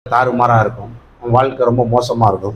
தாறுமாறாக இருக்கும் உன் வாழ்க்கை ரொம்ப மோசமாக இருக்கும்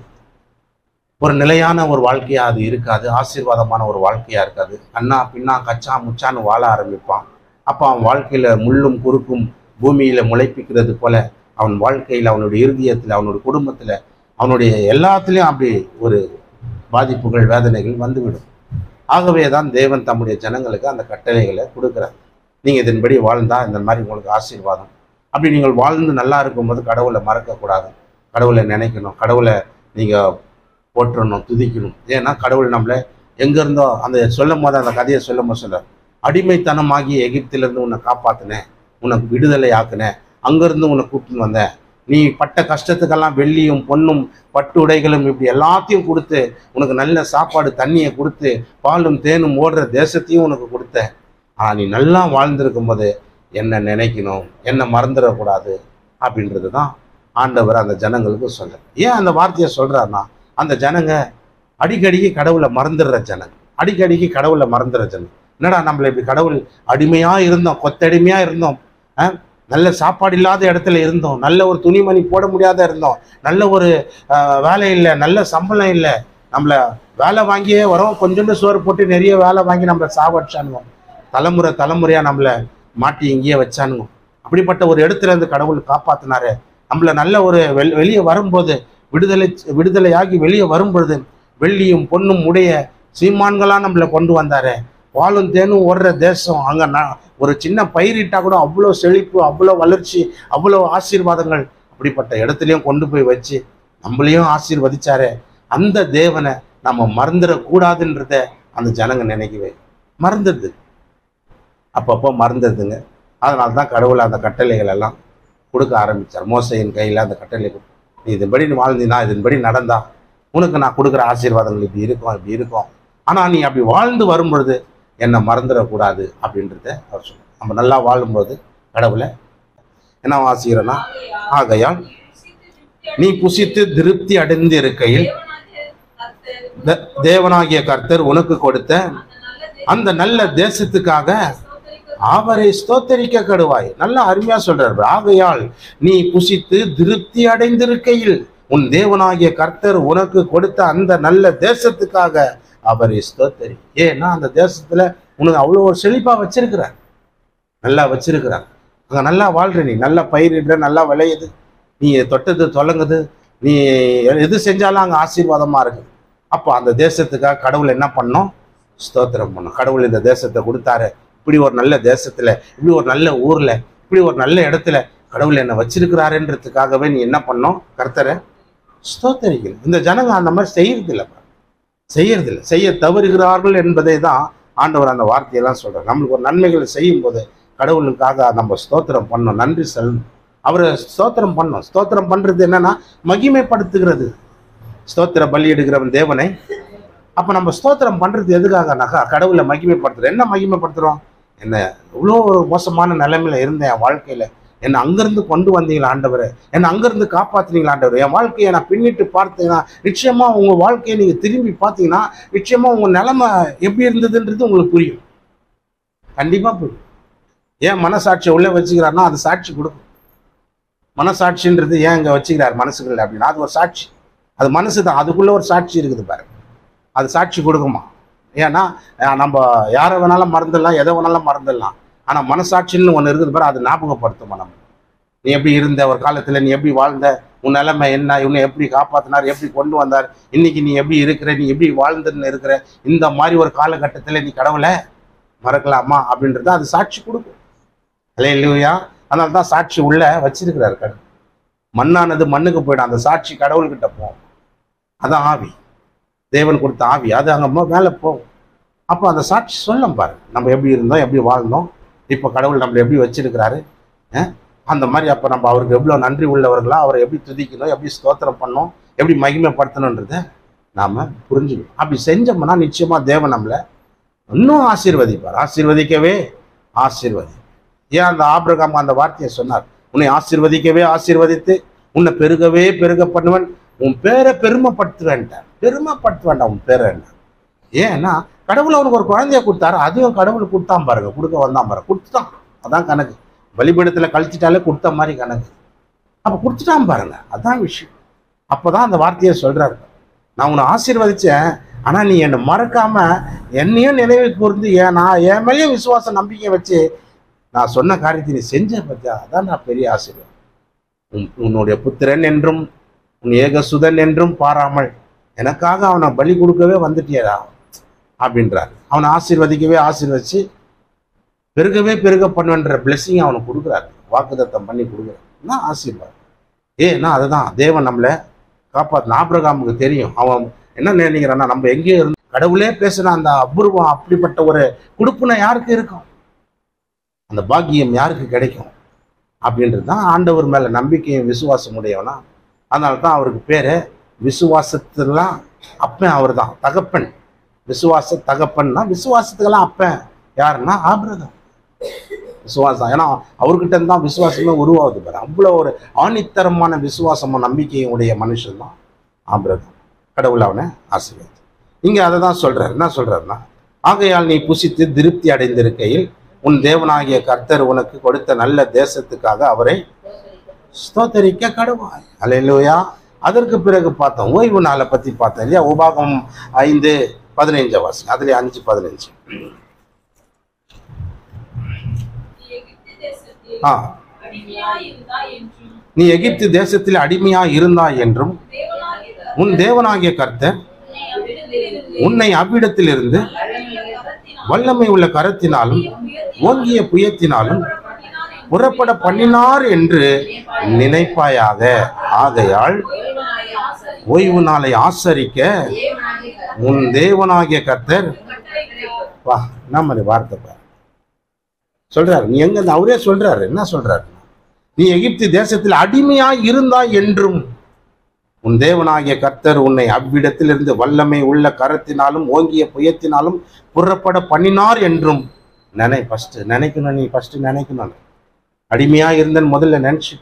ஒரு நிலையான ஒரு வாழ்க்கையா அது இருக்காது ஆசீர்வாதமான ஒரு வாழ்க்கையா இருக்காது அண்ணா பின்னா கச்சா முச்சான்னு வாழ ஆரம்பிப்பான் அப்போ அவன் வாழ்க்கையில முள்ளும் குறுக்கும் பூமியில முளைப்பிக்கிறது போல அவன் வாழ்க்கையில் அவனுடைய இருதயத்தில் அவனுடைய குடும்பத்துல அவனுடைய எல்லாத்துலேயும் அப்படி ஒரு பாதிப்புகள் வேதனைகள் வந்துவிடும் ஆகவே தான் தேவன் தம்முடைய ஜனங்களுக்கு அந்த கட்டளைகளை கொடுக்குறார் நீங்கள் இதன்படி வாழ்ந்தா இந்த மாதிரி உங்களுக்கு ஆசீர்வாதம் அப்படி நீங்கள் வாழ்ந்து நல்லா இருக்கும்போது கடவுளை மறக்கக்கூடாது கடவுளை நினைக்கணும் கடவுளை நீங்கள் போற்றணும் துதிக்கணும் ஏன்னா கடவுள் நம்மளை எங்கேருந்தோ அந்த சொல்லும் போது அந்த கதையை சொல்லும் போது சொல்கிறார் அடிமைத்தனமாகி எகிப்திலிருந்து உன்னை காப்பாற்றினேன் உனக்கு விடுதலை ஆக்குனேன் அங்கேருந்து உன்னை கூட்டின்னு வந்தேன் நீ பட்ட கஷ்டத்துக்கெல்லாம் வெள்ளியும் பொன்னும் பட்டு உடைகளும் இப்படி எல்லாத்தையும் கொடுத்து உனக்கு நல்ல சாப்பாடு தண்ணியை கொடுத்து பாலும் தேனும் ஓடுற தேசத்தையும் உனக்கு கொடுத்தேன் ஆனால் நீ நல்லா வாழ்ந்திருக்கும் போது என்ன நினைக்கணும் என்ன மறந்துடக்கூடாது அப்படின்றது தான் ஆண்டவர் அந்த ஜனங்களுக்கு சொல்ற ஏன் அந்த வார்த்தையை சொல்றாருன்னா அந்த ஜனங்க அடிக்கடிக்கு கடவுளை மறந்துடுற ஜனங்க அடிக்கடிக்கு கடவுளை மறந்துடுற ஜனங்க என்னடா நம்மள இப்படி கடவுள் அடிமையா இருந்தோம் கொத்தடிமையா இருந்தோம் ஆ? நல்ல சாப்பாடு இல்லாத இடத்துல இருந்தோம் நல்ல ஒரு துணிமணி போட முடியாத இருந்தோம் நல்ல ஒரு ஆ, வேலை இல்லை நல்ல சம்பளம் இல்லை நம்மளை வேலை வாங்கியே வரோம் கொஞ்சோண்டு சோறு போட்டு நிறைய வேலை வாங்கி நம்மளை சாவடிச்சானுங்க தலைமுறை தலைமுறையா நம்மளை மாட்டி இங்கேயே வச்சானுங்க அப்படிப்பட்ட ஒரு இடத்துல இருந்து கடவுள் காப்பாத்தினாரு நம்மள நல்ல ஒரு வெள் வெளியே வரும்போது விடுதலை விடுதலையாகி வெளியே வரும்பொழுது வெள்ளியும் பொன்னும் உடைய சீமான்களா நம்மளை கொண்டு வந்தாரு பாலும் தேனும் ஓடுற தேசம் அங்க ந- ஒரு சின்ன பயிரிட்டா கூட அவ்வளோ செழிப்பு அவ்வளோ வளர்ச்சி அவ்வளோ ஆசீர்வாதங்கள் அப்படிப்பட்ட இடத்துலையும் கொண்டு போய் வச்சு நம்மளையும் ஆசீர்வதிச்சாரு அந்த தேவனை நம்ம மறந்துடக்கூடாதுன்றத அந்த ஜனங்க நினைக்கவே மறந்துடுது அப்பப்போ மறந்துடுதுங்க அதனால தான் கடவுள் அந்த கட்டளைகள் எல்லாம் கொடுக்க ஆரம்பித்தார் மோசையின் கையில் அந்த கட்டளை கொடு- நீ இதன்படி நீ வாழ்ந்தினா இதன்படி நடந்தா உனக்கு நான் கொடுக்குற ஆசீர்வாதங்கள் இப்படி இருக்கும் இப்படி இருக்கும் ஆனால் நீ அப்படி வாழ்ந்து வரும்பொழுது என்னை மறந்துடக்கூடாது அப்படின்றத அவர் சொல்லுவார் நம்ம நல்லா வாழும்போது கடவுளை என்ன வாசிக்கிறோன்னா ஆகையால் நீ புசித்து திருப்தி அடைந்து இருக்கையில் தே- தேவனாகிய கர்த்தர் உனக்கு கொடுத்த அந்த நல்ல தேசத்துக்காக அவரை ஸ்தோத்தரிக்க கடுவாய் நல்ல அருமையா சொல்றாரு ஆகையால் நீ புசித்து திருப்தி அடைந்திருக்கையில் உன் தேவனாகிய கர்த்தர் உனக்கு கொடுத்த அந்த நல்ல தேசத்துக்காக அவரை ஸ்தோத்தரி ஏன்னா அந்த தேசத்துல உனக்கு அவ்வளோ ஒரு செழிப்பா வச்சிருக்கிறார் நல்லா வச்சிருக்கிறார் அங்க நல்லா வாழ்ற நீ நல்லா பயிரிடுற நல்லா விளையுது நீ தொட்டது தொலங்குது நீ எது செஞ்சாலும் அங்க ஆசீர்வாதமா இருக்குது அப்போ அந்த தேசத்துக்காக கடவுள் என்ன பண்ணோம் ஸ்தோத்திரம் பண்ணோம் கடவுள் இந்த தேசத்தை கொடுத்தாரு இப்படி ஒரு நல்ல தேசத்துல இப்படி ஒரு நல்ல ஊர்ல இப்படி ஒரு நல்ல இடத்துல கடவுள் என்ன வச்சிருக்கிறாருன்றதுக்காகவே நீ என்ன பண்ணோம் கர்த்தரை ஸ்தோத்தரிக்கணும் இந்த ஜனங்க அந்த மாதிரி செய்யறது இல்லைப்பா செய்யறது இல்லை செய்ய தவறுகிறார்கள் என்பதை தான் ஆண்டவர் அந்த வார்த்தையெல்லாம் சொல்றார் நம்மளுக்கு ஒரு நன்மைகளை செய்யும் போது கடவுளுக்காக நம்ம ஸ்தோத்திரம் பண்ணணும் நன்றி சொல்லணும் அவரை ஸ்தோத்திரம் பண்ணணும் ஸ்தோத்திரம் பண்றது என்னன்னா மகிமைப்படுத்துகிறது ஸ்தோத்திர பலி எடுக்கிறவன் தேவனை அப்ப நம்ம ஸ்தோத்திரம் பண்றது எதுக்காகனாக்கா கடவுளை மகிமைப்படுத்துறோம் என்ன மகிமைப்படுத்துறோம் என்ன இவ்வளோ ஒரு மோசமான நிலைமையில இருந்தேன் என் வாழ்க்கையில என்னை அங்கிருந்து கொண்டு வந்தீங்களா ஆண்டவரே என்னை அங்கிருந்து காப்பாத்துனீங்களா ஆண்டவர் என் வாழ்க்கையை நான் பின்னிட்டு பார்த்தீங்கன்னா நிச்சயமா உங்க வாழ்க்கையை நீங்க திரும்பி பார்த்தீங்கன்னா நிச்சயமா உங்க நிலைமை எப்படி இருந்ததுன்றது உங்களுக்கு புரியும் கண்டிப்பா புரியும் ஏன் மனசாட்சியை உள்ள வச்சுக்கிறாருன்னா அது சாட்சி கொடுக்கும் மனசாட்சின்றது ஏன் இங்க வச்சுக்கிறார் மனசுக்குள்ள அப்படின்னா அது ஒரு சாட்சி அது மனசு தான் அதுக்குள்ள ஒரு சாட்சி இருக்குது பாருங்க அது சாட்சி கொடுக்குமா ஏன்னா அஹ் நம்ம யாரை வேணாலும் மறந்துடலாம் எதை வேணாலும் மறந்துடலாம் ஆனால் மனசாட்சின்னு ஒன்று இருக்குது பாரு அது ஞாபகப்படுத்துமா நம்ம நீ எப்படி இருந்த ஒரு காலத்தில் நீ எப்படி வாழ்ந்த உன் நிலைமை என்ன உன்னை எப்படி காப்பாத்தினார் எப்படி கொண்டு வந்தார் இன்னைக்கு நீ எப்படி இருக்கிற நீ எப்படி வாழ்ந்துன்னு இருக்கிற இந்த மாதிரி ஒரு காலகட்டத்தில் நீ கடவுளை மறக்கலாமா அப்படின்றத அது சாட்சி கொடுக்கும் அல்ல இல்லையா அதனால தான் சாட்சி உள்ள வச்சிருக்கிறார் கடவுள் மண்ணானது மண்ணுக்கு போயிடும் அந்த சாட்சி கடவுள்கிட்ட போகும் அதான் ஆவி தேவன் கொடுத்த ஆவி அது அங்கே மேலே போகும் அப்போ அந்த சாட்சி சொல்லும் பாரு நம்ம எப்படி இருந்தோம் எப்படி வாழ்ந்தோம் இப்போ கடவுள் நம்மளை எப்படி வச்சிருக்கிறாரு அஹ்? அந்த மாதிரி அப்போ நம்ம அவருக்கு எவ்வளோ நன்றி உள்ளவர்களா அவரை எப்படி துதிக்கணும் எப்படி ஸ்தோத்திரம் பண்ணணும் எப்படி மகிமைப்படுத்தணுன்றத நாம் புரிஞ்சுக்கணும் அப்படி செஞ்சோம்னா நிச்சயமாக தேவன் நம்மளை இன்னும் ஆசீர்வதிப்பார் ஆசீர்வதிக்கவே ஆசீர்வதி ஏன் அந்த ஆபிரகாம் அந்த வார்த்தையை சொன்னார் உன்னை ஆசீர்வதிக்கவே ஆசீர்வதித்து உன்னை பெருகவே பெருக பண்ணுவன் உன் பேரை பெருமைப்படுத்துவேன்ட்டார் பெருமைப்படுத்த வேண்டாம் உன் பேரை என்ன ஏன்னா கடவுள் அவனுக்கு ஒரு குழந்தைய கொடுத்தாரு அதையும் கடவுள் கொடுத்தான் பாருங்க கொடுக்க வந்தான் பாருங்க கொடுத்துட்டான் அதான் கணக்கு பலிபீடத்துல கழிச்சிட்டாலே கொடுத்த மாதிரி கணக்கு அப்ப கொடுத்துட்டான் பாருங்க அதான் விஷயம் அப்பதான் அந்த வார்த்தையை சொல்றாரு நான் உன்னை ஆசீர்வதிச்சேன் ஆனா நீ என்னை மறக்காம என்னையும் நினைவு கூர்ந்து ஏன் நான் என் மேலேயும் விசுவாச நம்பிக்கை வச்சு நான் சொன்ன காரியத்தை நீ செஞ்ச பத்தியா அதான் நான் பெரிய ஆசீர்வாதம் உன் உன்னுடைய புத்திரன் என்றும் உன் ஏகசுதன் என்றும் பாராமல் எனக்காக அவனை பலி கொடுக்கவே வந்துட்டியடா அப்படின்றார் அவனை ஆசீர்வதிக்கவே ஆசீர்வதிச்சு பெருகவே பெருக பண்ணுன்ற பிளெஸிங் அவனுக்கு கொடுக்குறாரு வாக்குதத்தம் பண்ணி கொடுக்குறாரு என்ன ஆசீர்வாதம் ஏன்னா அதுதான் தேவன் நம்மளை காப்பாத்து ஆபிரகாமுக்கு தெரியும் அவன் என்ன நினைக்கிறான்னா நம்ம எங்கேயோ இருந்து கடவுளே பேசுன அந்த அபூர்வம் அப்படிப்பட்ட ஒரு கொடுப்புனை யாருக்கு இருக்கும் அந்த பாக்கியம் யாருக்கு கிடைக்கும் அப்படின்றது தான் ஆண்டவர் மேல நம்பிக்கையும் விசுவாசம் உடையவனா அதனால தான் அவருக்கு பேரு விசுவாசத்துலாம் அப்பன் அவர் தான் தகப்பன் விசுவாச தகப்பன்னா விசுவாசத்துக்கெல்லாம் அப்பன் யாருன்னா ஆபிரகாம் விசுவாசம் ஏன்னா அவர்கிட்ட இருந்து தான் விசுவாசமே உருவாகுது பாரு அவ்வளோ ஒரு ஆணித்தரமான விசுவாசமும் நம்பிக்கையும் உடைய மனுஷன் தான் ஆபிரகாம் கடவுள் அவனை ஆசீர்வதி இங்க அதை தான் சொல்றாரு என்ன சொல்றாருன்னா ஆகையால் நீ புசித்து திருப்தி அடைந்திருக்கையில் உன் தேவனாகிய கர்த்தர் உனக்கு கொடுத்த நல்ல தேசத்துக்காக அவரை ஸ்தோத்தரிக்க கடவாய் அல்லேலூயா அதற்கு பிறகு பார்த்தோம் ஓய்வு நாளை பத்தி பார்த்தோம் இல்லையா உபாகம் ஐந்து பதினைஞ்சு வாசி அதுல அஞ்சு பதினஞ்சு நீ எகிப்து தேசத்தில் ஆ அடிமையாயிருந்தாய் என்றும் நீ எகிப்து தேசத்தில் அடிமையா இருந்தாய் என்றும் தேவனாகிய உன் தேவனாகிய கர்த்தர் உன்னை அவ்விடத்திலிருந்து உன்னை அவ்விடத்திலிருந்து கரத்தினால் வல்லமை உள்ள கரத்தினாலும் ஓங்கிய புயத்தினாலும் புறப்பட பண்ணினார் என்று நினைப்பாயாக ஆகையால் ஓய்வு நாளை ஆசரிக்க உன் தேவனாகிய கர்த்தர் வா என்ன மாதிரி வார்த்தை பாரு சொல்றாரு நீ எங்க இருந்து- அவரே சொல்றாரு என்ன சொல்றாரு நீ எகிப்து தேசத்தில் அடிமையாய் இருந்தாய் என்றும் உன் தேவனாகிய கர்த்தர் உன்னை அவ்விடத்திலிருந்து வல்லமை உள்ள கரத்தினாலும் ஓங்கிய புயத்தினாலும் புறப்பட பண்ணினார் என்றும் நினை ஃபர்ஸ்ட் நினைக்கணும் நீ ஃபர்ஸ்ட் நினைக்கணும் அடிமையா இருந்தேன்னு முதல்ல நினைச்சு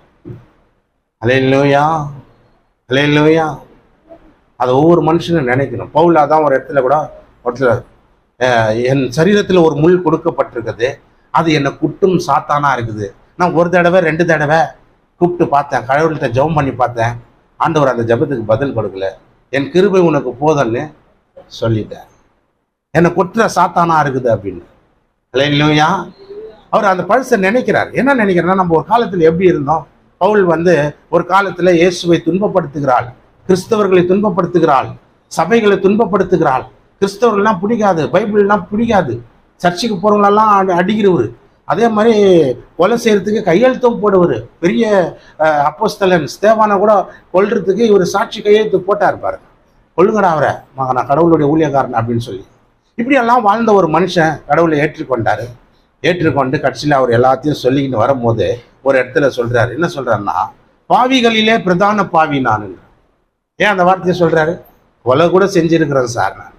அலையிலோயா அலையிலோயா அதை ஒவ்வொரு மனுஷனும் நினைக்கணும் பவுல் அதான் ஒரு இடத்துல கூட ஒருத்தர் அஹ், என் சரீரத்தில் ஒரு முள் கொடுக்கப்பட்டிருக்குது அது என்னை குட்டும் சாத்தானா இருக்குது நான் ஒரு தடவை ரெண்டு தடவை கூப்பிட்டு பார்த்தேன் கடவுள்கிட்ட ஜெபம் பண்ணி பார்த்தேன் ஆண்டவர் அந்த ஜெபத்துக்கு பதில் கொடுக்கல என் கிருபை உனக்கு போதன்னு சொல்லிட்டேன் என்னை குற்ற சாத்தானா இருக்குது அப்படின்னு இல்லையா அவர் அந்த பழசை நினைக்கிறார் என்ன நினைக்கிறார்னா நம்ம ஒரு காலத்தில் எப்படி இருந்தோம் பவுல் வந்து ஒரு காலத்துல இயேசுவை துன்பப்படுத்துகிறாள் கிறிஸ்தவர்களை துன்பப்படுத்துகிறாள் சபைகளை துன்பப்படுத்துகிறாள் கிறிஸ்தவர்கள்லாம் பிடிக்காது பைபிள்லாம் பிடிக்காது சர்ச்சுக்கு போறவங்களெல்லாம் அடி- அடிக்கிறவர் அதே மாதிரி கொலை செய்யறதுக்கு கையெழுத்தும் போடுவார் பெரிய அஹ், அப்போஸ்தலன் ஸ்தேவானை கூட கொல்றதுக்கு இவர் சாட்சி கையெழுத்து போட்டார் பாருங்க கொள்ளுங்கடா அவரை மகன் நான் கடவுளுடைய ஊழியக்காரன் அப்படின்னு சொல்லி இப்படியெல்லாம் வாழ்ந்த ஒரு மனுஷன் கடவுளை ஏற்றுக்கொண்டாரு ஏற்றுக்கொண்டு கட்சியில் அவர் எல்லாத்தையும் சொல்லிக்கிட்டு வரும்போது ஒரு இடத்துல சொல்றாரு என்ன சொல்றாருன்னா பாவிகளிலே பிரதான பாவி நான் ஏன் அந்த வார்த்தையை சொல்றாரு கொலை கூட செஞ்சிருக்கிறேன் சார் நான்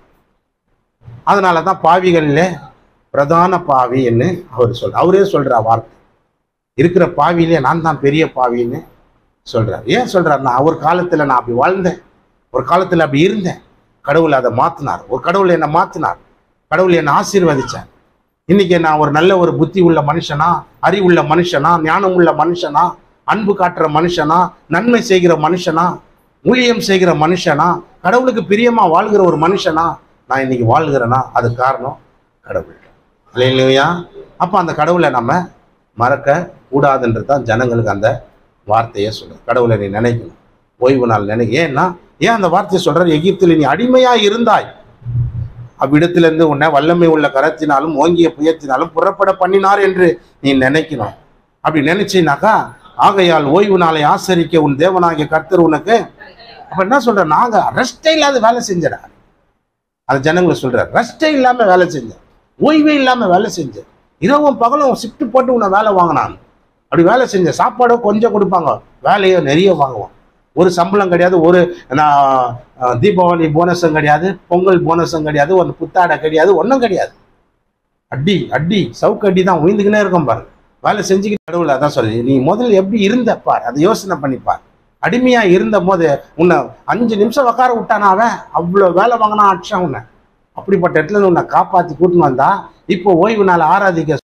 அதனால தான் பாவிகளிலே பிரதான பாவின்னு அவர் சொல் அவரே சொல்றா வார்த்தை இருக்கிற பாவியிலே நான் தான் பெரிய பாவின்னு சொல்றார் ஏன் சொல்றாருன்னா ஒரு காலத்துல நான் அப்படி வாழ்ந்தேன் ஒரு காலத்துல அப்படி இருந்தேன் கடவுள் அதை மாத்தினார் ஒரு கடவுள் என்னை மாத்தினார் கடவுள் என்னை ஆசீர்வதிச்சார் இன்னைக்கு நான் ஒரு நல்ல ஒரு புத்தி உள்ள மனுஷனா அறிவுள்ள மனுஷனா ஞானம் உள்ள மனுஷனா அன்பு காட்டுற மனுஷனா நன்மை செய்கிற மனுஷனா ஊழியம் செய்கிற மனுஷனா கடவுளுக்கு பிரியமா வாழ்கிற ஒரு மனுஷனா நான் இன்னைக்கு வாழ்கிறேனா அது காரணம் கடவுள் இல்லையா அப்போ அந்த கடவுளை நம்ம மறக்க கூடாதுன்றது தான் ஜனங்களுக்கு அந்த வார்த்தையை சொல்ற கடவுளை நீ நினைக்கணும் ஓய்வு நாள் நினை ஏன்னா ஏன் அந்த வார்த்தையை சொல்றாரு எகிப்தில் நீ அடிமையா இருந்தாய் அவ்விடத்திலிருந்து உன்னை வல்லமை உள்ள கரத்தினாலும் ஓங்கிய புயத்தினாலும் புறப்பட பண்ணினார் என்று நீ நினைக்கணும் அப்படி நினைச்சினாக்கா ஆகையால் ஓய்வு நாளை ஆசரிக்க உன் தேவனாகிய கர்த்தர் உனக்கு அப்ப என்ன சொல்ற நாங்க ரெஸ்டே இல்லாத வேலை செஞ்சடா அது ஜனங்களை சொல்றாரு ரெஸ்டே இல்லாம வேலை செஞ்சேன் ஓய்வே இல்லாம வேலை செஞ்சேன் இரவும் பகலும் ஷிஃப்ட் போட்டு உன்னை வேலை வாங்கினான் அப்படி வேலை செஞ்சேன் சாப்பாடோ கொஞ்சம் கொடுப்பாங்க வேலையோ நிறைய வாங்குவோம் ஒரு சம்பளம் கிடையாது ஒரு நான் அஹ், தீபாவளி போனஸும் கிடையாது பொங்கல் போனஸும் கிடையாது ஒரு புத்தாடை கிடையாது ஒன்றும் கிடையாது அடி அடி சவுக்கு அடி தான் உயிர்ந்துக்கினே இருக்கும் பாரு வேலை செஞ்சுக்கிட்டு கடவுள் அதான் சொல்லி நீ முதல்ல எப்படி இருந்த பார் அதை யோசனை பண்ணிப்பார் அடிமையா இருந்த போது உன்னை அஞ்சு நிமிஷம் உட்கார விட்டானா அவன் அவ்வளோ வேலை வாங்கினா அடிச்சான் உன்னை அப்படிப்பட்ட இடத்துல இருந்து உன்னை காப்பாத்தி கூட்டின்னு வந்தா இப்போ ஓய்வு நாள் ஆராதிக்க